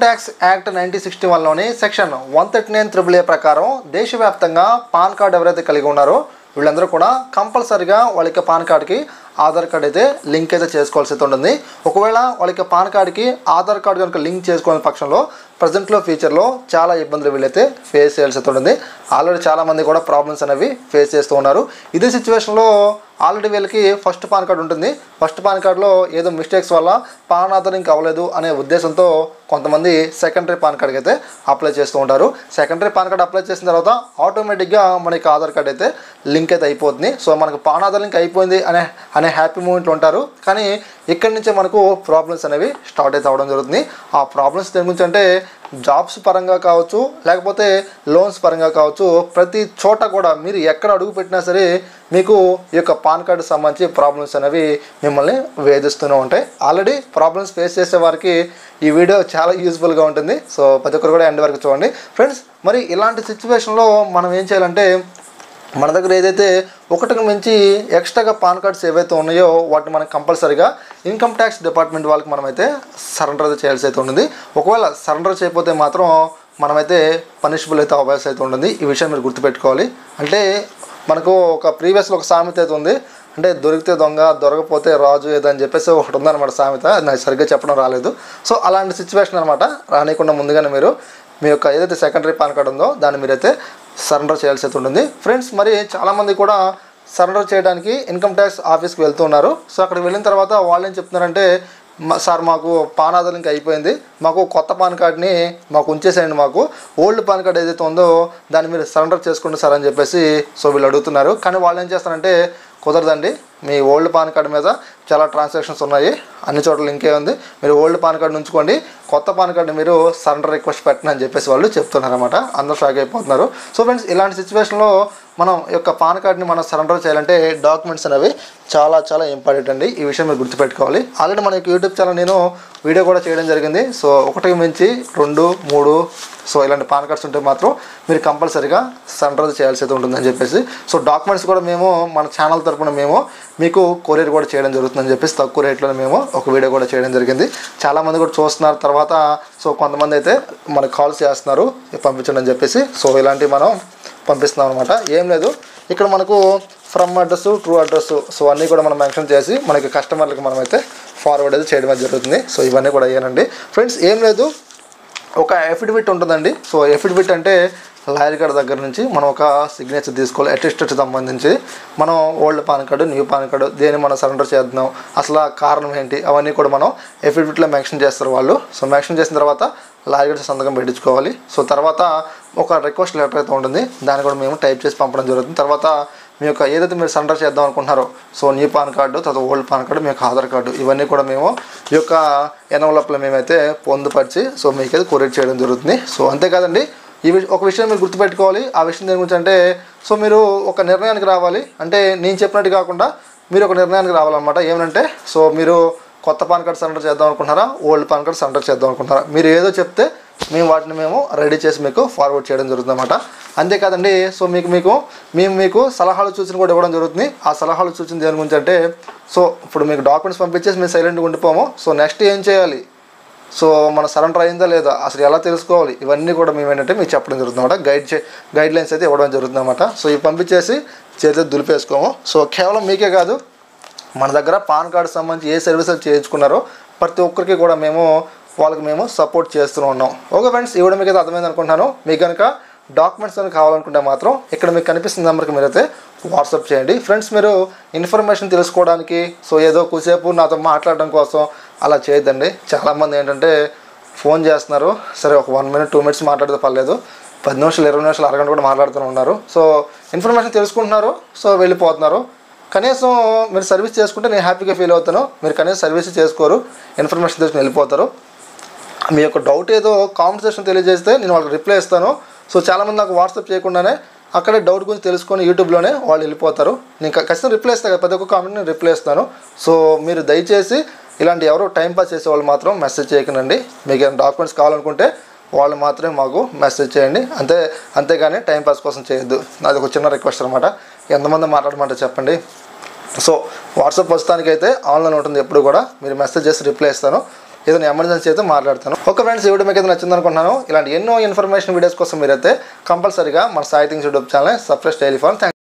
tax act nineteen sixty వన్లోని section one thirty nine triple A ప్రకారం దేశవ్యాప్తంగా pan card ఎవరైతే కలిగి ఉన్నారో వీళ్ళందరూ కూడా కంపల్సరిగా వాళ్ళ యొక్క పాన్ కార్డ్కి ఆధార్ కార్డ్ అయితే లింక్ అయితే చేసుకోవాల్సి అయితే ఉంటుంది ఒకవేళ వాళ్ళ యొక్క పాన్ కార్డ్కి ఆధార్ కార్డ్ కనుక లింక్ చేసుకోని పక్షంలో ప్రజెంట్లో ఫ్యూచర్లో చాలా ఇబ్బందులు వీళ్ళైతే ఫేస్ చేయాల్సి అయితే ఉంటుంది ఆల్రెడీ చాలామంది కూడా ప్రాబ్లమ్స్ అనేవి ఫేస్ చేస్తూ ఉన్నారు ఇదే సిచ్యువేషన్లో ఆల్రెడీ వీళ్ళకి ఫస్ట్ పాన్ కార్డ్ ఉంటుంది ఫస్ట్ పాన్ కార్డ్లో ఏదో మిస్టేక్స్ వల్ల పాన్ ఆధార్ ఇంకా అవ్వలేదు అనే ఉద్దేశంతో కొంతమంది సెకండరీ పాన్ కార్డ్కి అయితే అప్లై చేస్తూ ఉంటారు సెకండరీ పాన్ కార్డ్ అప్లై చేసిన తర్వాత ఆటోమేటిక్గా మనకి ఆధార్ కార్డ్ అయితే లింక్ అయితే అయిపోతుంది సో మనకు పాన్ ఆధార్ లింక్ అయిపోయింది అనే అనే హ్యాపీ మూమెంట్లో ఉంటారు కానీ ఇక్కడి నుంచే మనకు ప్రాబ్లమ్స్ అనేవి స్టార్ట్ అయితే అవడం జరుగుతుంది ఆ ప్రాబ్లమ్స్ దేని గురించి అంటే జాబ్స్ పరంగా కావచ్చు లేకపోతే లోన్స్ పరంగా కావచ్చు ప్రతి చోట కూడా మీరు ఎక్కడ అడుగు పెట్టినా సరే మీకు ఈ యొక్క పాన్ కార్డు సంబంధించి ప్రాబ్లమ్స్ అనేవి మిమ్మల్ని వేధిస్తూనే ఉంటాయి ఆల్రెడీ ప్రాబ్లమ్స్ ఫేస్ చేసే వారికి ఈ వీడియో చాలా యూస్ఫుల్గా ఉంటుంది సో ప్రతి ఒక్కరు కూడా ఎండ్ వరకు చూడండి ఫ్రెండ్స్ మరి ఇలాంటి సిచ్యువేషన్లో మనం ఏం చేయాలంటే మన దగ్గర ఏదైతే ఒకటికి మించి ఎక్స్ట్రాగా పాన్ కార్డ్స్ ఏవైతే ఉన్నాయో వాటిని మనం కంపల్సరీగా ఇన్కమ్ ట్యాక్స్ డిపార్ట్మెంట్ వాళ్ళకి మనమైతే సరెండర్ అయితే చేయాల్సి అయితే ఉంటుంది ఒకవేళ సరెండర్ చేయకపోతే మాత్రం మనమైతే పనిషబుల్ అయితే అవ్వాల్సి అయితే ఉంటుంది ఈ విషయం మీరు గుర్తుపెట్టుకోవాలి అంటే మనకు ఒక ప్రీవియస్లో ఒక సామెత అయితే ఉంది అంటే దొరికితే దొంగ దొరకపోతే రాజు ఏదని చెప్పేసి ఒకటి ఉందన్నమాట సామెత అది నాకు సరిగ్గా చెప్పడం రాలేదు సో అలాంటి సిచ్యువేషన్ అనమాట రానికుండా ముందుగానే మీరు మీ యొక్క ఏదైతే సెకండరీ పాన్ కార్డ్ ఉందో దాన్ని మీరైతే సరెండర్ చేయాల్సి అయితే ఉంటుంది ఫ్రెండ్స్ మరి చాలామంది కూడా సరెండర్ చేయడానికి ఇన్కమ్ ట్యాక్స్ ఆఫీస్కి వెళ్తున్నారు సో అక్కడికి వెళ్ళిన తర్వాత వాళ్ళు ఏం చెప్తున్నారంటే "మా- సార్ మాకు పాన్ ఆధార్ లింక్ అయిపోయింది మాకు కొత్త పాన్ కార్డ్ని మాకు ఉంచేసేయండి మాకు ఓల్డ్ పాన్ కార్డ్ ఏదైతే ఉందో దాన్ని మీరు సరెండర్ చేసుకోండి సార్ అని చెప్పేసి సో వీళ్ళు అడుగుతున్నారు కానీ వాళ్ళు ఏం చేస్తారంటే కుదరదండి మీ ఓల్డ్ పాన్ కార్డ్ మీద చాలా ట్రాన్సాక్షన్స్ ఉన్నాయి అన్ని చోట్ల లింకే ఉంది మీరు ఓల్డ్ పాన్ కార్డు ఉంచుకోండి కొత్త పాన్ కార్డు మీరు సరెండర్ రిక్వెస్ట్ పెట్టండి అని చెప్పేసి వాళ్ళు చెప్తున్నారు అనమాట అందరూ షాక్ అయిపోతున్నారు సో ఫ్రెండ్స్ ఇలాంటి సిచ్యువేషన్లో మనం ఈ యొక్క పాన్ కార్డ్ని మనం సరెండర్ చేయాలంటే డాక్యుమెంట్స్ అనేవి చాలా చాలా ఇంపార్టెంట్ అండి ఈ విషయం మీరు గుర్తుపెట్టుకోవాలి ఆల్రెడీ మన యొక్క యూట్యూబ్ ఛానల్ నేను వీడియో కూడా చేయడం జరిగింది సో ఒకటికి మించి రెండు మూడు సో ఇలాంటి పాన్ కార్డ్స్ ఉంటే మాత్రం మీరు కంపల్సరీగా సరెండర్ చేయాల్సి అయితే ఉంటుందని చెప్పేసి సో డాక్యుమెంట్స్ కూడా మేము మన ఛానల్ తరపున మేము మీకు కొరియర్ కూడా చేయడం జరుగుతుందని చెప్పేసి తక్కువ రేట్లో మేము ఒక వీడియో కూడా చేయడం జరిగింది చాలామంది కూడా చూస్తున్నారు తర్వాత సో కొంతమంది అయితే మనకు కాల్స్ చేస్తున్నారు పంపించండి అని చెప్పేసి సో ఇలాంటివి మనం పంపిస్తున్నాం అనమాట ఏం లేదు ఇక్కడ మనకు from address true address so అన్నీ కూడా మనం మెన్షన్ చేసి మనకి కస్టమర్లకి మనమైతే ఫార్వర్డ్ అయితే చేయడం అయితే జరుగుతుంది సో ఇవన్నీ కూడా అయ్యానండి ఫ్రెండ్స్ ఏం లేదు ఒక ఎఫిడవిట్ ఉంటుందండి సో ఎఫిడవిట్ అంటే లాయర్ గారి దగ్గర నుంచి మనం ఒక సిగ్నేచర్ తీసుకోవాలి అటెస్టెడ్ సంబంధించి మనం old PAN card new PAN card దేన్ని మనం సరెండర్ చేద్దాం అసలు ఆ కారణం ఏంటి అవన్నీ కూడా మనం ఎఫిడవిట్లో మెన్షన్ చేస్తారు వాళ్ళు సో మెన్షన్ చేసిన తర్వాత లాయర్ గారి సంతకం పెట్టించుకోవాలి సో తర్వాత ఒక రిక్వెస్ట్ లెటర్ అయితే ఉంటుంది దాన్ని కూడా మేము టైప్ చేసి పంపడం జరుగుతుంది తర్వాత మీ యొక్క ఏదైతే మీరు సరెండర్ చేద్దాం అనుకుంటున్నారో సో న్యూ పాన్ కార్డు తర్వాత ఓల్డ్ పాన్ కార్డు మీ యొక్క ఆధార్ కార్డు ఇవన్నీ కూడా మేము ఈ యొక్క ఎన్వలప్లో మేమైతే పొందుపరిచి సో మీకు అయితే కొరియర్ చేయడం జరుగుతుంది సో అంతేకాదండి ఈ విష- ఒక విషయం మీరు గుర్తుపెట్టుకోవాలి ఆ విషయం దేని గురించి అంటే సో మీరు ఒక నిర్ణయానికి రావాలి అంటే నేను చెప్పినట్టు కాకుండా మీరు ఒక నిర్ణయానికి రావాలన్నమాట ఏమంటే సో మీరు కొత్త పాన్ కార్డ్ సరెండర్ చేద్దాం అనుకుంటున్నారా ఓల్డ్ పాన్ కార్డ్ సరెండర్ చేద్దాం అనుకుంటున్నారా మీరు ఏదో చెప్తే మేము వాటిని మేము రెడీ చేసి మీకు ఫార్వర్డ్ చేయడం జరుగుతుంది అనమాట అంతేకాదండి సో మీకు మీకు మేము మీకు సలహాలు సూచన కూడా ఇవ్వడం జరుగుతుంది ఆ సలహాలు సూచన దేని గురించి అంటే సో ఇప్పుడు మీకు డాక్యుమెంట్స్ పంపించేసి మేము సైలెంట్గా ఉండిపోము సో నెక్స్ట్ ఏం చేయాలి సో మన సరెండర్ అయిందా లేదా అసలు ఎలా తెలుసుకోవాలి ఇవన్నీ కూడా మేము ఏంటంటే మీకు చెప్పడం జరుగుతుంది అనమాట గైడ్ చే గైడ్ లైన్స్ అయితే ఇవ్వడం జరుగుతుంది అనమాట సో ఇవి పంపించేసి చేతితో దులిపేసుకోము సో కేవలం మీకే కాదు మన దగ్గర పాన్ కార్డు సంబంధించి ఏ సర్వీసులు చేయించుకున్నారో ప్రతి ఒక్కరికి కూడా మేము వాళ్ళకి మేము సపోర్ట్ చేస్తూ ఉన్నాం ఓకే ఫ్రెండ్స్ ఇవ్వడం మీకు అయితే అర్థమైంది అనుకుంటున్నాను మీకు కనుక డాక్యుమెంట్స్ అని కావాలనుకుంటే మాత్రం ఇక్కడ మీకు కనిపిస్తున్న నెంబర్కి మీరైతే వాట్సాప్ చేయండి ఫ్రెండ్స్ మీరు ఇన్ఫర్మేషన్ తెలుసుకోవడానికి సో ఏదో కొద్దిసేపు నాతో మాట్లాడడం కోసం అలా చేయొద్దండి చాలామంది ఏంటంటే ఫోన్ చేస్తున్నారు సరే ఒక వన్ మినిట్ టూ మినిట్స్ మాట్లాడితే పర్లేదు పది నిమిషాలు ఇరవై నిమిషాలు అరగంట కూడా మాట్లాడుతూనే ఉన్నారు సో ఇన్ఫర్మేషన్ తెలుసుకుంటున్నారు సో వెళ్ళిపోతున్నారు కనీసం మీరు సర్వీస్ చేసుకుంటే నేను హ్యాపీగా ఫీల్ అవుతాను మీరు కనీసం సర్వీస్ చేసుకోరు ఇన్ఫర్మేషన్ తెలుసుకుని వెళ్ళిపోతారు మీ యొక్క డౌట్ ఏదో కామెంట్ సెక్షన్ తెలియజేస్తే నేను వాళ్ళకి రిప్లై ఇస్తాను సో చాలామంది నాకు వాట్సాప్ చేయకుండానే అక్కడే డౌట్ గురించి తెలుసుకొని యూట్యూబ్లోనే వాళ్ళు వెళ్ళిపోతారు నేను క- ఖచ్చితంగా రిప్లై ఇస్తాను కదా ప్రతి ఒక్క కామెంట్ నేను రిప్లై ఇస్తాను సో మీరు దయచేసి ఇలాంటి ఎవరో టైం పాస్ చేసే వాళ్ళు మాత్రం మెసేజ్ చేయకండి మీకు ఏమైనా డాక్యుమెంట్స్ కావాలనుకుంటే వాళ్ళు మాత్రమే మాకు మెసేజ్ చేయండి అంతే అంతేగాని టైం పాస్ కోసం చేయొద్దు నాది ఒక చిన్న రిక్వెస్ట్ అనమాట ఎంతమంది మాట్లాడమంటే చెప్పండి సో వాట్సాప్ ప్రస్తుతానికైతే ఆన్లైన్ ఉంటుంది ఎప్పుడు కూడా మీరు మెసేజ్ చేసి రిప్లై ఇస్తాను ఏదైనా ఎమర్జెన్సీ అయితే మాట్లాడతాను ఒక ఫ్రెండ్స్ ఈ వీడియో మీకు అయితే నచ్చింది అనుకుంటున్నాను ఇలాంటి ఎన్నో ఇన్ఫర్మేషన్ వీడియోస్ కోసం మీరైతే కంపల్సరీగా మన Sai things YouTube channel subscribe daily for thank